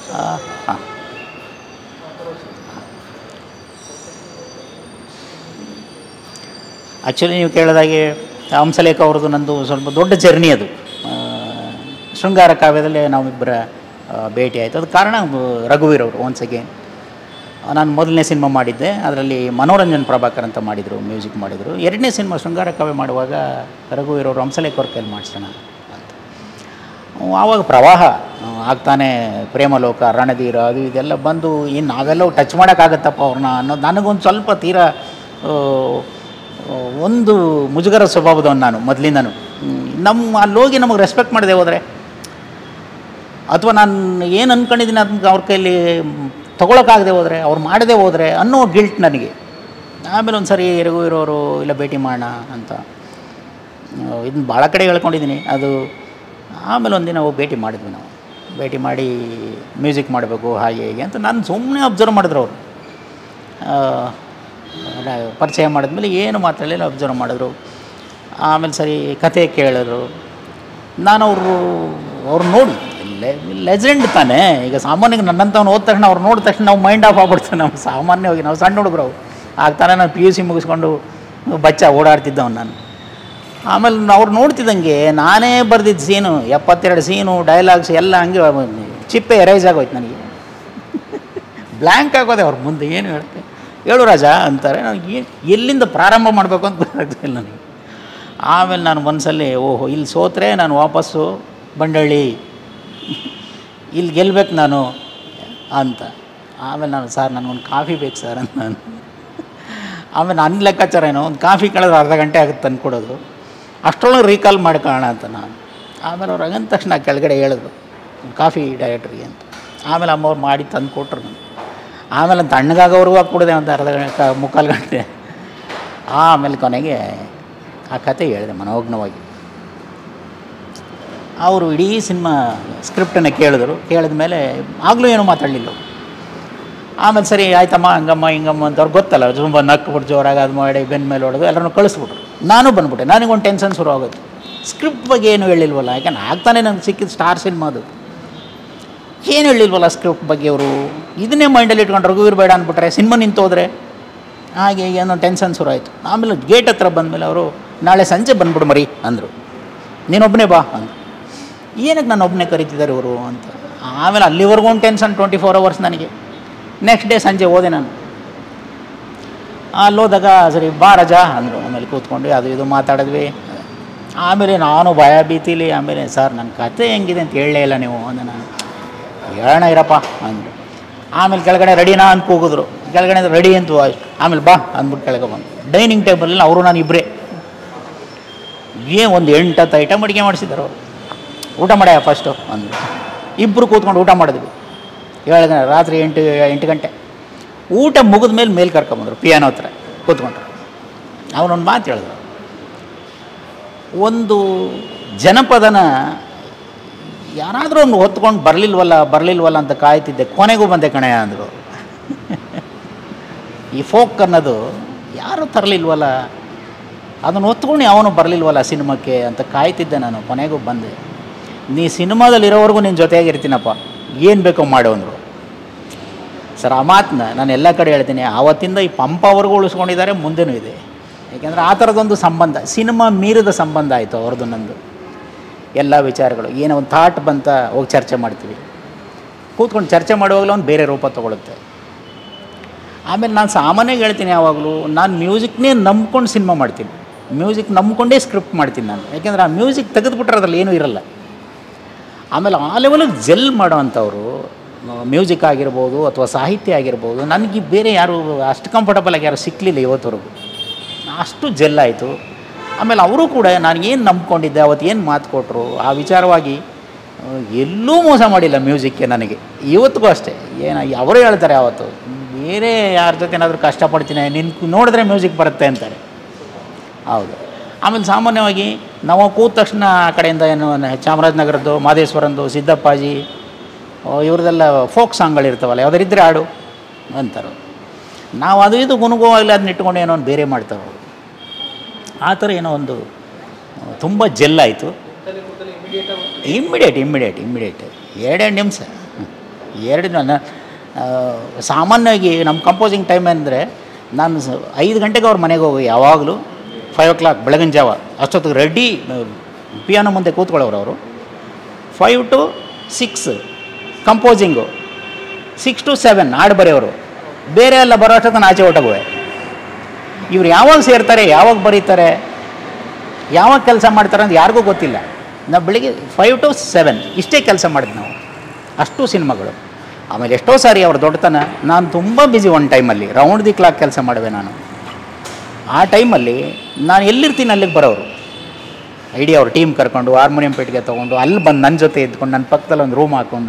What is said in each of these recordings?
ಹಾಂ ಆ್ಯಕ್ಚುಲಿ ನೀವು ಕೇಳಿದಾಗೆ ಹಂಸಲೇಖ ಅವ್ರದ್ದು ನಂದು ಸ್ವಲ್ಪ ದೊಡ್ಡ ಜರ್ನಿ ಅದು ಆ, ಶೃಂಗಾರ ಕಾವ್ಯದಲ್ಲಿ ನಾವಿಬ್ಬರ ಆ, ಭೇಟಿ ಆಯಿತು ಅದು ಕಾರಣ ಆ, ರಘುವೀರ್ ಅವರು ಒನ್ಸ್ ಅಗೇನ್ ನಾನು ಮೊದಲನೇ ಸಿನಿಮಾ ಮಾಡಿದ್ದೆ ಅದರಲ್ಲಿ ಮನೋರಂಜನ್ ಪ್ರಭಾಕರ್ ಅಂತ ಮಾಡಿದರು ಮ್ಯೂಸಿಕ್ ಮಾಡಿದರು ಎರಡನೇ ಸಿನಿಮಾ ಶೃಂಗಾರ ಕಾವ್ಯ ಮಾಡುವಾಗ ರಘುವೀರ್ ಅವರು ಹಂಸಲೇಖ ಅವ್ರ ಕೈಲಿ ಮಾಡಿಸೋಣ ಅಂತ ಆವಾಗ ಪ್ರವಾಹ ಆ, ಆಗ್ತಾನೆ ಪ್ರೇಮಲೋಕ ರಣಧೀರ ಅದು ಇದೆಲ್ಲ ಬಂದು ಇನ್ನು ನಾವೆಲ್ಲ ಟಚ್ ಮಾಡೋಕ್ಕಾಗತ್ತಪ್ಪ ಅವ್ರನ್ನ ಅನ್ನೋದು ನನಗೊಂದು ಸ್ವಲ್ಪ ತೀರಾ ಆ, ಒಂದು ಮುಜುಗರ ಸ್ವಭಾವದವನು ನಾನು ಮೊದಲಿಂದನು ಹ್ಮ್, ನಮ್ಮ ಅಲ್ಲಿ ಹೋಗಿ ನಮಗೆ ರೆಸ್ಪೆಕ್ಟ್ ಮಾಡದೆ ಹೋದರೆ ಅಥವಾ ನಾನು ಏನು ಅಂದ್ಕೊಂಡಿದ್ದೀನಿ ಅದನ್ನ ಅವ್ರ ಕೈಲಿ ತೊಗೊಳಕ್ಕಾಗದೆ ಹೋದರೆ ಅವ್ರು ಮಾಡದೆ ಹೋದರೆ ಅನ್ನೋ ಗಿಲ್ಟ್ ನನಗೆ ಆಮೇಲೆ ಒಂದು ಸರಿ ರಘುವೀರವರು ಇಲ್ಲ ಭೇಟಿ ಮಾಡೋಣ ಅಂತ ಇದನ್ನ ಭಾಳ ಕಡೆ ಹೇಳ್ಕೊಂಡಿದ್ದೀನಿ ಅದು ಆಮೇಲೆ ಒಂದಿನ ಹೋಗಿ ಭೇಟಿ ಮಾಡಿದ್ವಿ ನಾವು ಭೇಟಿ ಮಾಡಿ ಮ್ಯೂಸಿಕ್ ಮಾಡಬೇಕು ಹಾಗೆ ಹೀಗೆ ಅಂತ ನಾನು ಸುಮ್ಮನೆ ಅಬ್ಸರ್ವ್ ಮಾಡಿದ್ರು ಅವರು ಪರಿಚಯ ಮಾಡಿದ್ಮೇಲೆ ಏನು ಮಾತಾಡಲಿಲ್ಲ ಅಬ್ಸರ್ವ್ ಮಾಡಿದ್ರು ಆಮೇಲೆ ಸರಿ ಕತೆ ಕೇಳಿದ್ರು ನಾನು ಅವರು ಅವ್ರು ನೋಡಿ ಲೆಜೆಂಡ್ ತಾನೇ ಈಗ ಸಾಮಾನ್ಯವಾಗಿ ನನ್ನಂಥವ್ನು ಹೋದ ತಕ್ಷಣ ಅವ್ರು ನೋಡಿದ ತಕ್ಷಣ ನಾವು ಮೈಂಡ್ ಆಫ್ ಆಗ್ಬಿಡ್ತೇವೆ ನಾವು ಸಾಮಾನ್ಯವಾಗಿ ನಾವು ಸಣ್ಣ ಹುಡುಗರು ಅವು ಆಗ್ತಾನೆ ನಾನು ಪಿ ಯು ಸಿ ಮುಗಿಸ್ಕೊಂಡು ಬಚ್ಚ ಓಡಾಡ್ತಿದ್ದವ್ ನಾನು ಆಮೇಲೆ ಅವ್ರು ನೋಡ್ತಿದ್ದಂಗೆ ನಾನೇ ಬರೆದಿದ್ದ ಸೀನು ಎಪ್ಪತ್ತೆರಡು ಸೀನು ಡೈಲಾಗ್ಸ್ ಎಲ್ಲ ಹಂಗೆ ಚಿಪ್ಪೆ ಎರೈಸ್ ಆಗೋಯ್ತು ನನಗೆ ಬ್ಲ್ಯಾಂಕ್ ಆಗೋದೆ ಅವ್ರ ಮುಂದೆ ಏನು ಹೇಳುತ್ತೆ ಹೇಳು ರಾಜ ಅಂತಾರೆ ನನಗೆ ಏ- ಎಲ್ಲಿಂದ ಪ್ರಾರಂಭ ಮಾಡಬೇಕು ಅಂತ ಗೊತ್ತಾಗ್ತಿಲ್ಲ ನನಗೆ ಆಮೇಲೆ ನಾನು ಮನಸ್ಸಲ್ಲಿ ಓಹೋ ಇಲ್ಲಿ ಸೋತ್ರೆ ನಾನು ವಾಪಸ್ಸು ಬಂಡಳ್ಳಿ ಇಲ್ಲಿ ಗೆಲ್ಬೇಕು ನಾನು ಅಂತ ಆಮೇಲೆ ನಾನು ಸರ್ ನನಗೊಂದು ಕಾಫಿ ಬೇಕು ಸರ್ ಅಂತ ನಾನು ಆಮೇಲೆ ನನ್ನ ಲೆಕ್ಕಾಚಾರ ಏನೋ ಒಂದು ಕಾಫಿ ಕಳೆದ್ರೆ ಅರ್ಧ ಗಂಟೆ ಆಗುತ್ತೆ ತಂದ್ಕೊಡೋದು ಅಷ್ಟರೊಳಗೆ ರೀಕಾಲ್ ಮಾಡ್ಕೊಳ್ಳೋಣ ಅಂತ ನಾನು ಆಮೇಲೆ ಅವ್ರು ಹಂಗಂದ ತಕ್ಷಣ ಕೆಳಗಡೆ ಹೇಳಿದ್ರು ಕಾಫಿ ಡೈರೆಕ್ಟ್ರಿಗೆ ಅಂತ ಆಮೇಲೆ ಅಮ್ಮವ್ರು ಮಾಡಿ ತಂದು ಕೊಟ್ರು ನನಗೆ ಆಮೇಲೆ ತಣ್ಣಗಾಗೋವರೆಗೂ ಕುಡಿದೆ ಒಂದು ಅರ್ಧ ಗಂಟೆ ಮುಕ್ಕಾಲು ಗಂಟೆ ಆಮೇಲೆ ಕೊನೆಗೆ ಆ ಕತೆ ಹೇಳಿದೆ ಮನೋಜ್ಞವಾಗಿ ಅವರು ಇಡೀ ಸಿನಿಮಾ ಸ್ಕ್ರಿಪ್ಟನ್ನು ಕೇಳಿದ್ರು ಕೇಳಿದ ಮೇಲೆ ಆಗಲೂ ಏನೂ ಮಾತಾಡಲಿಲ್ಲ ಅವ್ರು. ಆಮೇಲೆ ಸರಿ ಆಯ್ತಮ್ಮ ಹಂಗಮ್ಮ ಹಿಂಗಮ್ಮ ಅಂತ ಅವ್ರಿಗೆ ಗೊತ್ತಲ್ಲ ತುಂಬ ನಕ್ಬಿಟ್ಟು ಜೋರಾಗಿ ಅದು ಮಾಡಿ ಬೆನ್ನ ಮೇಲೆ ಹೊಡೆದು ಎಲ್ಲರನ್ನೂ ಕಳಿಸ್ಬಿಟ್ರು ನಾನು ಬಂದ್ಬಿಟ್ಟೆ ನನಗೊಂದು ಟೆನ್ಷನ್ ಶುರು ಆಗೋದು ಸ್ಕ್ರಿಪ್ಟ್ ಬಗ್ಗೆ ಏನು ಹೇಳಿಲ್ವಲ್ಲ ಯಾಕಂದ್ರೆ ಆಗ್ತಾನೆ ನನಗೆ ಸಿಕ್ಕಿದ ಸ್ಟಾರ್ ಸಿನಿಮಾ ಅದು ಏನು ಹೇಳಿಲ್ವಲ್ಲ ಸ್ಕ್ರಿಪ್ಟ್ ಬಗ್ಗೆ ಅವರು ಇದನ್ನೇ ಮೈಂಡಲ್ಲಿ ಇಟ್ಕೊಂಡು ರಘುವೀರ್ ಬೇಡ ಅಂದ್ಬಿಟ್ರೆ ಸಿನಿಮಾ ನಿಂತೋದ್ರೆ ಹಾಗೆ ಹೀಗೆ ಅನ್ನೋ ಟೆನ್ಷನ್ ಶುರು ಆಯಿತು ಆಮೇಲೆ ಗೇಟ್ ಹತ್ರ ಬಂದಮೇಲೆ ಅವರು ನಾಳೆ ಸಂಜೆ ಬಂದ್ಬಿಡು ಮರಿ ಅಂದರು ನೀನೊಬ್ಬನೇ ಬಾ ಅಂತ ಏನಕ್ಕೆ ನಾನು ಒಬ್ಬನೇ ಕರೀತಿದ್ದಾರೆ ಇವರು ಅಂತ ಆಮೇಲೆ ಅಲ್ಲಿವರೆಗೂ ಒಂದು ಟೆನ್ಷನ್ ಟ್ವೆಂಟಿ ಫೋರ್ ಅವರ್ಸ್ ನನಗೆ ನೆಕ್ಸ್ಟ್ ಡೇ ಸಂಜೆ ಹೋದೆ ನಾನು ಅಲ್ಲಿ ಹೋದಾಗ ಸರಿ ಬಾ ರಜಾ ಅಂದರು ಆಮೇಲೆ ಕೂತ್ಕೊಂಡು ಅದು ಇದು ಮಾತಾಡಿದ್ವಿ ಆಮೇಲೆ ನಾನು ಭಯ ಭೀತಿಲಿ ಆಮೇಲೆ ಸರ್ ನನ್ನ ಕತೆ ಹೆಂಗಿದೆ ಅಂತ ಹೇಳಲೇ ಇಲ್ಲ ನೀವು ಅಂದೆ ನಾನು ಹೇಳೋಣ ಇರಪ್ಪ ಅಂದರು ಆಮೇಲೆ ಕೆಳಗಡೆ ರೆಡಿನಾ ಅಂತ ಕೂಗಿದ್ರು ಕೆಳಗಡೆ ರೆಡಿ ಅಂತ ವಾಯ್ಸ್ ಆಮೇಲೆ ಬಾ ಅಂದ್ಬಿಟ್ಟು ಕೆಳಗೆ ಬಂದು ಡೈನಿಂಗ್ ಟೇಬಲಲ್ಲಿ ಅವರು ನಾನು ಇಬ್ಬರೇ ಏನು ಒಂದು ಎಂಟತ್ತು ಐಟಮ್ ಅಡುಗೆ ಮಾಡಿಸಿದ್ದಾರೆ ಅವರು ಊಟ ಮಾಡ್ಯಾ ಫಸ್ಟು ಅಂದರು ಇಬ್ಬರು ಕೂತ್ಕೊಂಡು ಊಟ ಮಾಡಿದ್ವಿ ಏಳು ಗಂಟೆ ರಾತ್ರಿ ಎಂಟು ಎಂಟು ಗಂಟೆ ಊಟ ಮುಗಿದ ಮೇಲೆ ಮೇಲೆ ಕರ್ಕೊಂಬಂದರು ಪಿಯಾನೋ ಹತ್ರ ಕೂತ್ಕೊಂಡ್ರು ಅವನೊಂದು ಮಾತು ಹೇಳಿದ್ರು ಒಂದು ಜನಪದನ ಯಾರಾದರೂ ಒಂದು ಹೊತ್ಕೊಂಡು ಬರಲಿಲ್ವಲ್ಲ ಬರಲಿಲ್ವಲ್ಲ ಅಂತ ಕಾಯ್ತಿದ್ದೆ ಕೊನೆಗೂ ಬಂದೆ ಕಣಯ್ಯ ಅಂದರು ಈ ಫೋಕ್ ಅನ್ನೋದು ಯಾರೂ ತರಲಿಲ್ವಲ್ಲ ಅದನ್ನು ಹೊತ್ಕೊಂಡು ಅವನು ಬರಲಿಲ್ವಲ್ಲ ಸಿನಿಮಾಕ್ಕೆ ಅಂತ ಕಾಯ್ತಿದ್ದೆ ನಾನು ಕೊನೆಗೂ ಬಂದೆ ನೀ ಸಿನಿಮಾದಲ್ಲಿ ಇರೋವರೆಗೂ ನಿನ್ನ ಜೊತೆಯಾಗಿರ್ತೀನಪ್ಪ ಏನು ಬೇಕೋ ಮಾಡು ಅಂದರು ಸರ್ ಆ ಮಾತನ್ನ ನಾನು ಎಲ್ಲ ಕಡೆ ಹೇಳ್ತೀನಿ ಆವತ್ತಿಂದ ಈ ಪಂಪವರೆಗೂ ಉಳಿಸ್ಕೊಂಡಿದ್ದಾರೆ ಮುಂದೆನೂ ಇದೆ ಯಾಕೆಂದರೆ ಆ ಥರದೊಂದು ಸಂಬಂಧ ಸಿನಿಮಾ ಮೀರಿದ ಸಂಬಂಧ ಆಯಿತು ಅವ್ರದ್ದು ನಂದು ಎಲ್ಲ ವಿಚಾರಗಳು ಏನೋ ಒಂದು ಥಾಟ್ ಬಂತ ಹೋಗಿ ಚರ್ಚೆ ಮಾಡ್ತೀವಿ ಕೂತ್ಕೊಂಡು ಚರ್ಚೆ ಮಾಡುವಾಗಲೂ ಒಂದು ಬೇರೆ ರೂಪ ತೊಗೊಳುತ್ತೆ ಆಮೇಲೆ ನಾನು ಸಾಮಾನ್ಯವಾಗಿ ಹೇಳ್ತೀನಿ ಯಾವಾಗಲೂ ನಾನು ಮ್ಯೂಸಿಕ್ನೇ ನಂಬ್ಕೊಂಡು ಸಿನಿಮಾ ಮಾಡ್ತೀನಿ ಮ್ಯೂಸಿಕ್ ನಂಬ್ಕೊಂಡೇ ಸ್ಕ್ರಿಪ್ಟ್ ಮಾಡ್ತೀನಿ ನಾನು ಯಾಕೆಂದರೆ ಆ ಮ್ಯೂಸಿಕ್ ತೆಗೆದುಬಿಟ್ರೆ ಅದ್ರಲ್ಲಿ ಏನೂ ಇರಲ್ಲ ಆಮೇಲೆ ಆ ಲೆವೆಲಿಗೆ ಜೆಲ್ ಮಾಡೋವಂಥವ್ರು ಮ್ಯೂಸಿಕ್ ಆಗಿರ್ಬೋದು ಅಥವಾ ಸಾಹಿತ್ಯ ಆಗಿರ್ಬೋದು ನನಗೆ ಬೇರೆ ಯಾರು ಅಷ್ಟು ಕಂಫರ್ಟಬಲ್ ಆಗಿ ಯಾರು ಸಿಕ್ಕಲಿಲ್ಲ ಇವತ್ತವರೆಗೂ ಅಷ್ಟು ಜೆಲ್ ಆಯಿತು ಆಮೇಲೆ ಅವರು ಕೂಡ ನಾನು ಏನು ನಂಬ್ಕೊಂಡಿದ್ದೆ ಅವತ್ತು ಏನು ಮಾತು ಕೊಟ್ಟರು ಆ ವಿಚಾರವಾಗಿ ಆ, ಎಲ್ಲೂ ಮೋಸ ಮಾಡಿಲ್ಲ ಮ್ಯೂಸಿಕ್ಗೆ ನನಗೆ ಇವತ್ತಿಗೂ ಅಷ್ಟೇ ಏನು ಅವರು ಹೇಳ್ತಾರೆ ಅವತ್ತು ಬೇರೆ ಯಾರ ಜೊತೆ ಏನಾದರೂ ಕಷ್ಟಪಡ್ತೀನಿ ನಿನ್ನ ನೋಡಿದ್ರೆ ಮ್ಯೂಸಿಕ್ ಬರುತ್ತೆ ಅಂತಾರೆ ಹೌದು ಆಮೇಲೆ ಸಾಮಾನ್ಯವಾಗಿ ನಾವು ಕೂತ ತಕ್ಷಣ ಆ ಕಡೆಯಿಂದ ಏನು ನ- ಚಾಮರಾಜನಗರದ್ದು ಮಾದೇಶ್ವರಂದು ಸಿದ್ದಪ್ಪಾಜಿ ಆ, ಇವ್ರದ್ದೆಲ್ಲ ಫೋಕ್ ಸಾಂಗ್ಗಳಿರ್ತಾವಲ್ಲ ಯಾವ್ದಾರಿದ್ದರೆ ಹಾಡು ಅಂತಾರೆ ನಾವು ಅದು ಇದು ಗುನುಗುವಾಗಲಿ ಅದನ್ನ ಇಟ್ಕೊಂಡು ಏನೋ ಒಂದು ಬೇರೆ ಮಾಡ್ತಾರೆ ಅವರು ಆ ಥರ ಏನೋ ಒಂದು ತುಂಬ ಜೆಲ್ಲಾಯಿತು ಇಮ್ಮಿಡಿಯೇಟ್ ಇಮ್ಮಿಡಿಯೇಟ್ ಇಮ್ಮಿಡಿಯೇಟ್ ಎರಡೆರಡು ನಿಮಿಷ ಎರಡು ನನ್ನ ಆ, ಸಾಮಾನ್ಯವಾಗಿ ನಮ್ಮ ಕಂಪೋಸಿಂಗ್ ಟೈಮ್ ಅಂದರೆ ನಾನು ಸ- ಐದು ಗಂಟೆಗೆ ಅವ್ರ ಮನೆಗೆ ಹೋಗಿ ಯಾವಾಗಲೂ ಫೈವ್ ಓ ಕ್ಲಾಕ್ ಬೆಳಗಿನ ಜಾವ ಅಷ್ಟೊತ್ತಿಗೆ ರೆಡಿ ಪಿಯಾನೋ ಮುಂದೆ ಕೂತ್ಕೊಳ್ಳೋರು ಅವರು five to six composing six to seven ಹಾಡು ಬರೆಯೋರು ಬೇರೆ ಎಲ್ಲ ಬರೋ ಅಷ್ಟೊತ್ತು ನಾನು ಆಚೆ ಹೊಟ್ಟಗುವೆ ಇವ್ರು ಯಾವಾಗ ಸೇರ್ತಾರೆ ಯಾವಾಗ ಬರೀತಾರೆ ಯಾವಾಗ ಕೆಲಸ ಮಾಡ್ತಾರೆ ಅಂತ ಯಾರಿಗೂ ಗೊತ್ತಿಲ್ಲ ನಾವು ಬೆಳಿಗ್ಗೆ ಫೈವ್ ಟು ಸೆವೆನ್ ಇಷ್ಟೇ ಕೆಲಸ ಮಾಡಿದ್ವಿ ನಾವು ಅಷ್ಟು ಸಿನಿಮಾಗಳು ಆಮೇಲೆ ಎಷ್ಟೋ ಸಾರಿ ಅವ್ರ ದೊಡ್ಡತನ ನಾನು ತುಂಬ ಬ್ಯುಸಿ ಒಂದು ಟೈಮಲ್ಲಿ ರೌಂಡ್ ದಿ ಕ್ಲಾಕ್ ಕೆಲಸ ಮಾಡುವೆ ನಾನು ಆ ಟೈಮಲ್ಲಿ ನಾನು ಎಲ್ಲಿರ್ತೀನಿ ಅಲ್ಲಿಗೆ ಬರೋರು ಇಡೀ ಅವ್ರ ಟೀಮ್ ಕರ್ಕೊಂಡು ಹಾರ್ಮೋನಿಯಂ ಪೇಟ್ಗೆ ತೊಗೊಂಡು ಅಲ್ಲಿ ಬಂದು ನನ್ನ ಜೊತೆ ಇದ್ಕೊಂಡು ನನ್ನ ಪಕ್ಕದಲ್ಲಿ ಒಂದು ರೂಮ್ ಹಾಕ್ಕೊಂಡು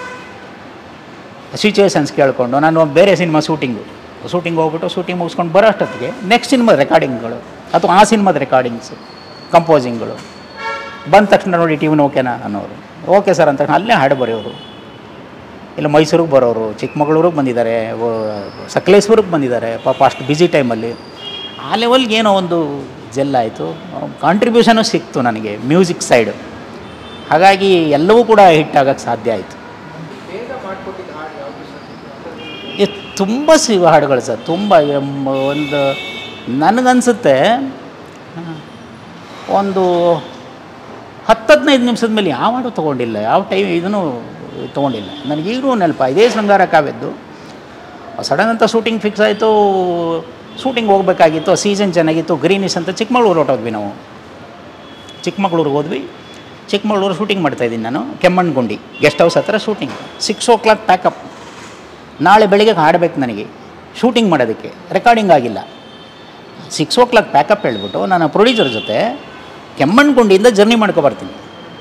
ಸಿಚುವೇಶನ್ಸ್ ಕೇಳಿಕೊಂಡು ನಾನು ಬೇರೆ ಸಿನಿಮಾ ಶೂಟಿಂಗು ಶೂಟಿಂಗ್ ಹೋಗ್ಬಿಟ್ಟು ಶೂಟಿಂಗ್ ಮುಗಿಸ್ಕೊಂಡು ಬರೋ ಅಷ್ಟೊತ್ತಿಗೆ ನೆಕ್ಸ್ಟ್ ಸಿನಿಮಾದ ರೆಕಾರ್ಡಿಂಗ್ಗಳು ಅಥವಾ ಆ ಸಿನಿಮಾದ ರೆಕಾರ್ಡಿಂಗ್ಸು ಕಂಪೋಸಿಂಗ್ಗಳು ಬಂದ ತಕ್ಷಣ ನೋಡಿ ಟ್ಯೂನ್ ಓಕೆನಾ ಅನ್ನೋರು ಓಕೆ ಸರ್ ಅಂತ ತಕ್ಷಣ ಅಲ್ಲೇ ಹಾಡು ಬರೆಯೋರು ಇಲ್ಲ ಮೈಸೂರಿಗೆ ಬರೋರು ಚಿಕ್ಕಮಗಳೂರಿಗೆ ಬಂದಿದ್ದಾರೆ ಓ- ಸಕಲೇಶ್ವರಕ್ಕೆ ಬಂದಿದ್ದಾರೆ ಪಾಪ ಅಷ್ಟು ಬ್ಯುಸಿ ಟೈಮಲ್ಲಿ ಆ ಲೆವೆಲ್ಗೆ ಏನೋ ಒಂದು ಜೆಲ್ ಆಯಿತು ಕಾಂಟ್ರಿಬ್ಯೂಷನು ಸಿಕ್ತು ನನಗೆ ಮ್ಯೂಸಿಕ್ ಸೈಡು ಹಾಗಾಗಿ ಎಲ್ಲವೂ ಕೂಡ ಹಿಟ್ ಆಗೋಕ್ಕೆ ಸಾಧ್ಯ ಆಯಿತು ಬೇಗ ಮಾಡ್ಕೊಟ್ಟಿದ್ದ ಹಾಡು ಯಾವುದು ಸರ್ ಇದು ತುಂಬ ಸಿ ಹಾಡುಗಳು ಸರ್ ತುಂಬ ಎಮ್- ಒಂದು ನನಗನ್ಸುತ್ತೆ ಆ, ಒಂದು ಹತ್ತು ಹದಿನೈದು ನಿಮಿಷದ ಮೇಲೆ ಯಾವ ಹಾಡು ತೊಗೊಂಡಿಲ್ಲ ಯಾವ ಟೈಮ್ ಇದನ್ನು ತೊಗೊಂಡಿಲ್ಲ ನನಗೀಗಲೂ ನೆನಪ ಇದೇ ಶೃಂಗಾರ ಕಾವ್ಯದ್ದು ಸಡನ್ ಅಂತ ಶೂಟಿಂಗ್ ಫಿಕ್ಸ್ ಆಯಿತು ಶೂಟಿಂಗ್ ಹೋಗ್ಬೇಕಾಗಿತ್ತು ಸೀಸನ್ ಚೆನ್ನಾಗಿತ್ತು ಗ್ರೀನಿಸ್ ಅಂತ ಚಿಕ್ಕಮಗಳೂರು ಹೊರಟೋದ್ವಿ ನಾವು ಚಿಕ್ಕಮಗಳೂರಿಗೆ ಹೋದ್ವಿ ಚಿಕ್ಕಮಗಳೂರು ಶೂಟಿಂಗ್ ಮಾಡ್ತಾಯಿದ್ದೀನಿ ನಾನು ಕೆಮ್ಮಣ್ಣಗುಂಡಿ ಗೆಸ್ಟ್ ಹೌಸ್ ಹತ್ರ shooting six o'clock pack up ನಾಳೆ ಬೆಳಿಗ್ಗೆ ಹಾಡಬೇಕು ನನಗೆ ಶೂಟಿಂಗ್ ಮಾಡೋದಕ್ಕೆ ರೆಕಾರ್ಡಿಂಗ್ ಆಗಿಲ್ಲ ಸಿಕ್ಸ್ ಓ ಕ್ಲಾಕ್ ಪ್ಯಾಕಪ್ ಹೇಳ್ಬಿಟ್ಟು ನಾನು ಪ್ರೊಡ್ಯೂಸರ್ ಜೊತೆ ಕೆಮ್ಮಣ್ಣಗುಂಡಿಯಿಂದ ಜರ್ನಿ ಮಾಡ್ಕೊ ಬರ್ತೀನಿ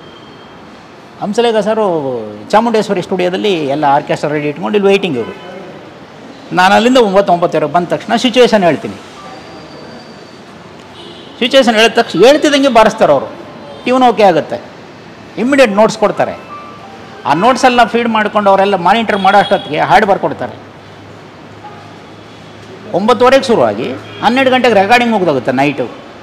ಹಂಸಲೇಖ ಸರು ಚಾಮುಂಡೇಶ್ವರಿ ಸ್ಟುಡಿಯೋದಲ್ಲಿ ಎಲ್ಲ ಆರ್ಕೆಸ್ಟ್ರಾ ರೆಡಿ ಇಟ್ಕೊಂಡು ಇಲ್ಲಿ ವೆಯ್ಟಿಂಗ್ ಇವರು ನಾನು ಅಲ್ಲಿಂದ ಒಂಬತ್ತು ಒಂಬತ್ತೆರಡು ಬಂದ ತಕ್ಷಣ ಸಿಚುವೇಶನ್ ಹೇಳ್ತೀನಿ ಸಿಚುವೇಶನ್ ಹೇಳಿದ ತಕ್ಷಣ ಹೇಳ್ತಿದ್ದಂಗೆ ಬಾರಿಸ್ತಾರೆ ಅವರು ಟ್ಯೂನ್ ಓಕೆ ಆಗುತ್ತೆ ಇಮ್ಮಿಡಿಯೇಟ್ ನೋಟ್ಸ್ ಕೊಡ್ತಾರೆ ಆ ನೋಟ್ಸೆಲ್ಲ ಫೀಡ್ ಮಾಡ್ಕೊಂಡು ಅವರೆಲ್ಲ ಮಾನಿಟರ್ ಮಾಡೋ ಅಷ್ಟೊತ್ತಿಗೆ ಹಾಡು ಬರ್ಕೊಡ್ತಾರೆ ಒಂಬತ್ತುವರೆಗೆ ಶುರುವಾಗಿ ಹನ್ನೆರಡು ಗಂಟೆಗೆ ರೆಕಾರ್ಡಿಂಗ್ ಮುಗ್ದೋಗುತ್ತೆ ನೈಟು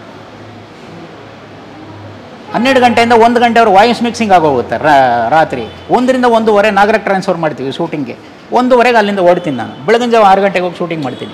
ಹನ್ನೆರಡು ಗಂಟೆಯಿಂದ ಒಂದು ಗಂಟೆವರೆಗೆ ವಾಯ್ಸ್ ಮಿಕ್ಸಿಂಗ್ ಆಗೋಗುತ್ತೆ ರಾ- ರಾತ್ರಿ ಒಂದರಿಂದ ಒಂದೂವರೆ ನಾಗರಕ್ಕೆ ಟ್ರಾನ್ಸ್ಫರ್ ಮಾಡ್ತೀವಿ ಶೂಟಿಂಗ್ಗೆ ಒಂದೂವರೆಗೆ ಅಲ್ಲಿಂದ ಓಡ್ತೀನಿ ನಾನು ಬೆಳಗಿನ ಜಾವ ಆರು ಗಂಟೆಗೆ ಹೋಗಿ ಶೂಟಿಂಗ್ ಮಾಡ್ತೀನಿ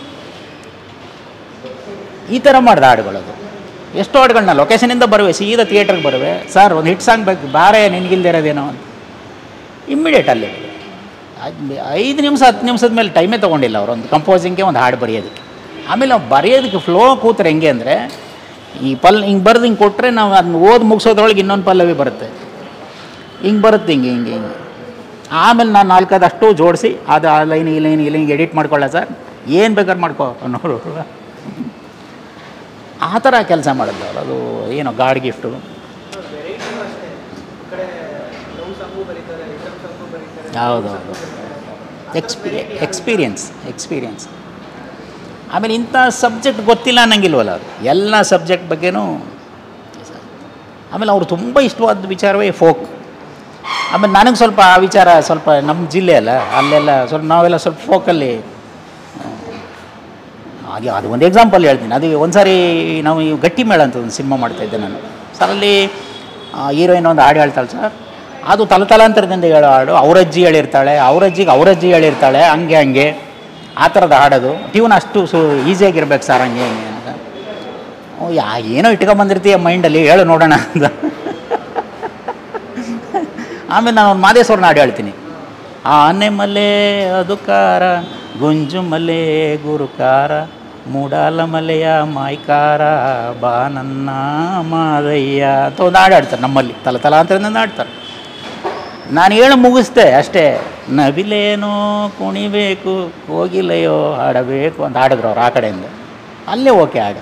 ಈ ಥರ ಮಾಡ್ದೆ ಹಾಡುಗಳದು ಎಷ್ಟೋ ಹಾಡುಗಳನ್ನ ಲೊಕೇಶನಿಂದ ಬರುವೆ ಸೀದಾ ಥಿಯೇಟ್ರಿಗೆ ಬರುವೆ ಸರ್ ಒಂದು ಹಿಟ್ ಸಾಂಗ್ ಬೇಕು ಬಾರೆ ನಿನಗಿಲ್ದೇ ಇರೋದೇನೋ ಅಂತ ಇಮ್ಮಿಡಿಯೇಟ್ ಅಲ್ಲಿ ಅದ್- ಐದು ನಿಮಿಷ ಹತ್ತು ನಿಮಿಷದ ಮೇಲೆ ಟೈಮೇ ತೊಗೊಂಡಿಲ್ಲ ಅವರು ಒಂದು ಕಂಪೋಸಿಂಗ್ಗೆ ಒಂದು ಹಾಡು ಬರೆಯೋದಕ್ಕೆ ಆಮೇಲೆ ನಾವು ಬರೆಯೋದಕ್ಕೆ ಫ್ಲೋ ಕೂತ್ರೆ ಹೆಂಗೆ ಅಂದರೆ ಈ ಪಲ್ ಹಿಂಗೆ ಬರೆದು ಹಿಂಗೆ ಕೊಟ್ಟರೆ ನಾವು ಅದನ್ನ ಓದಿ ಮುಗಿಸೋದ್ರೊಳಗೆ ಇನ್ನೊಂದು ಪಲ್ಲವಿ ಬರುತ್ತೆ ಹಿಂಗೆ ಬರುತ್ತೆ ಹಿಂಗೆ ಹಿಂಗೆ ಹಿಂಗೆ ಆಮೇಲೆ ನಾನು ನಾಲ್ಕೈದು ಅಷ್ಟು ಜೋಡಿಸಿ ಅದು ಆ ಲೈನ್ ಈ ಲೈನ್ ಈ ಲೈನ್ ಎಡಿಟ್ ಮಾಡ್ಕೊಳ್ಳ ಸರ್ ಏನು ಬೇಕಾದ್ರೆ ಮಾಡ್ಕೋ ಅನ್ನೋರು ಆ ಥರ ಕೆಲಸ ಮಾಡಿದ್ದು ಅವ್ರು ಅದು ಏನೋ ಗಾಡ್ ಗಿಫ್ಟು ವೆರೈಟಿನೂ ಅಷ್ಟೇ ಈ ಕಡೆ ಲವ್ ಸಾಂಗು ಬರೀತಾರೆ ರಿಟರ್ನ್ ಸಾಂಗು ಬರೀತಾರೆ ಹೌದು ಹೌದು ಎಕ್ಸ್ಪೀರಿಯ ಎಕ್ಸ್ಪೀರಿಯನ್ಸ್ ಎಕ್ಸ್ಪೀರಿಯನ್ಸ್ ಆಮೇಲೆ ಇಂಥ ಸಬ್ಜೆಕ್ಟ್ ಗೊತ್ತಿಲ್ಲ ಅನ್ನಂಗಿಲ್ವಲ್ಲ ಅದು ಎಲ್ಲ ಸಬ್ಜೆಕ್ಟ್ ಬಗ್ಗೆನೂ ಆಮೇಲೆ ಅವರು ತುಂಬ ಇಷ್ಟವಾದ ವಿಚಾರವೇ ಫೋಕ್ ಆಮೇಲೆ ನನಗೆ ಸ್ವಲ್ಪ ಆ ವಿಚಾರ ಸ್ವಲ್ಪ ನಮ್ಮ ಜಿಲ್ಲೆ ಅಲ್ಲ ಅಲ್ಲೆಲ್ಲ ಸ್ವಲ್ಪ ನಾವೆಲ್ಲ ಸ್ವಲ್ಪ ಫೋಕಲ್ಲಿ ಹಾಗೆ ಅದು ಒಂದು ಎಕ್ಸಾಂಪಲ್ ಹೇಳ್ತೀನಿ ಅದು ಒಂದು ಸಾರಿ ನಾವು ಈ ಗಟ್ಟಿ ಮೇಳ ಅಂತ ಒಂದು ಸಿನಿಮಾ ಮಾಡ್ತಾಯಿದ್ದೆ ನಾನು ಸರ್ ಅಲ್ಲಿ ಹೀರೋಯಿನ್ ಒಂದು ಹಾಡು ಹೇಳ್ತಾಳೆ ಸರ್ ಅದು ತಲತಲಾಂತರದಿಂದ ಹೇಳೋ ಹಾಡು ಅವರಜ್ಜಿ ಹೇಳಿರ್ತಾಳೆ ಅವರಜ್ಜಿಗೆ ಅವರಜ್ಜಿ ಹೇಳಿರ್ತಾಳೆ ಹಂಗೆ ಹಂಗೆ ಆ ಥರದ ಹಾಡೋದು ಟ್ಯೂನ್ ಅಷ್ಟು ಸು ಈಸಿಯಾಗಿರ್ಬೇಕು ಸರ್ ಹಂಗೆ ಹಂಗೆ ಅಂತ ಓ ಯಾ ಏನೋ ಇಟ್ಕೊಂಬಂದಿರ್ತೀಯ ಮೈಂಡಲ್ಲಿ ಹೇಳು ನೋಡೋಣ ಅಂತ ಆಮೇಲೆ ನಾನು ಒಂದು ಮಾದೇಶ್ವರನ ಹಾಡು ಹೇಳ್ತೀನಿ ಆನೆ ಮಲೆ ಅದುಕಾರ ಗುಂಜು ಮಲೆ ಗುರುಕಾರ ಮೂಡಾಲ ಮಲೆಯ ಮಾಯ್ಕಾರ ಬಾ ನನ್ನ ಮಾದಯ್ಯ ಅಂತ ಒಂದು ಹಾಡು ಹಾಡ್ತಾರೆ ನಮ್ಮಲ್ಲಿ ತಲ ತಲಾಂತರದಿಂದ ಹಾಡ್ತಾರೆ ನಾನು ಹೇಳು ಮುಗಿಸ್ದೆ ಅಷ್ಟೇ ನವಿಲೇನೋ ಕುಣಿಬೇಕು ಕೋಗಿಲೆಯೋ ಹಾಡಬೇಕು ಅಂತ ಹಾಡಿದ್ರು ಅವ್ರು ಆ ಕಡೆಯಿಂದ ಅಲ್ಲೇ ಓಕೆ ಹಾಡು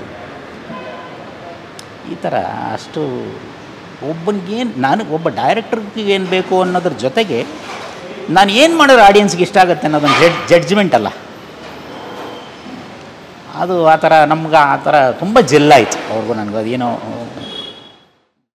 ಈ ಥರ ಅಷ್ಟು ಒಬ್ಬನಿಗೇನು ನನಗೆ ಒಬ್ಬ ಡೈರೆಕ್ಟರ್ಗೆ ಏನು ಬೇಕು ಅನ್ನೋದ್ರ ಜೊತೆಗೆ ನಾನು ಏನು ಮಾಡಿದ್ರೆ ಆಡಿಯನ್ಸ್ಗೆ ಇಷ್ಟ ಆಗುತ್ತೆ ಅನ್ನೋದೊಂದು ಜಡ್ ಜಡ್ಜ್ಮೆಂಟ್ ಅಲ್ಲ ಅದು ಆ ಥರ ನಮ್ಗೆ ಆ ಥರ ತುಂಬ ಜೆಲ್ಲಾಯಿತು ಅವ್ರಿಗೂ ನನಗೂ ಅದೇನೋ